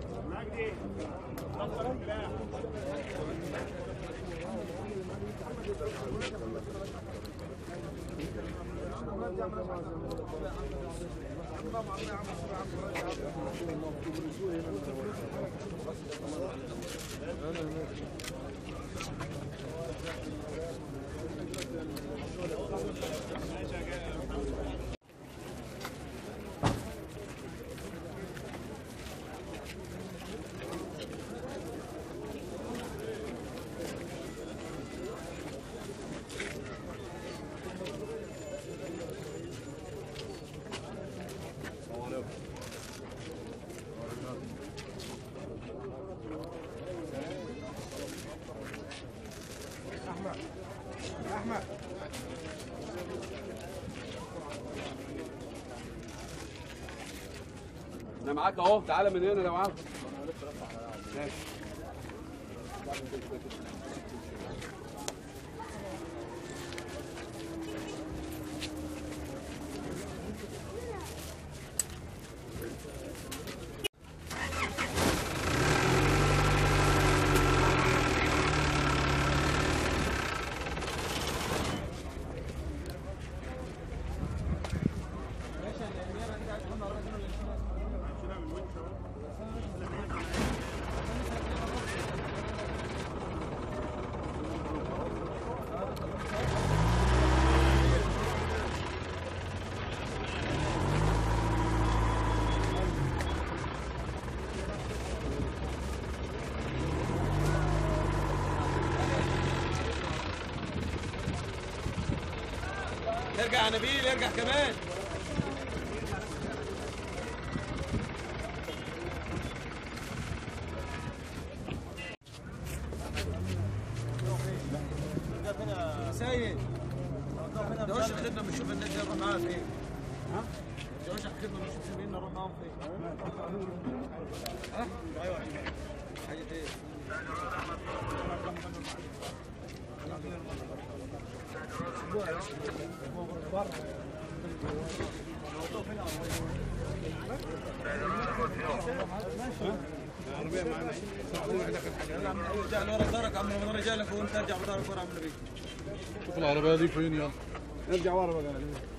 انا معاك اهو تعالى من هنا لو عاوز ماشي ارجع يا نبيل ارجع كمان سيد ده وش خدنا بنشوف الناس دي نروح معاها فين ها؟ ده وش خدنا بنشوف مين نروح معاهم فين ها؟ ايوه حاجة ايه؟ ارجع لورا دارك عم رمضان رجالك وانت ارجع بدارك ورا عم النبي شوف العربية دي فين يلا ارجع ورا بقى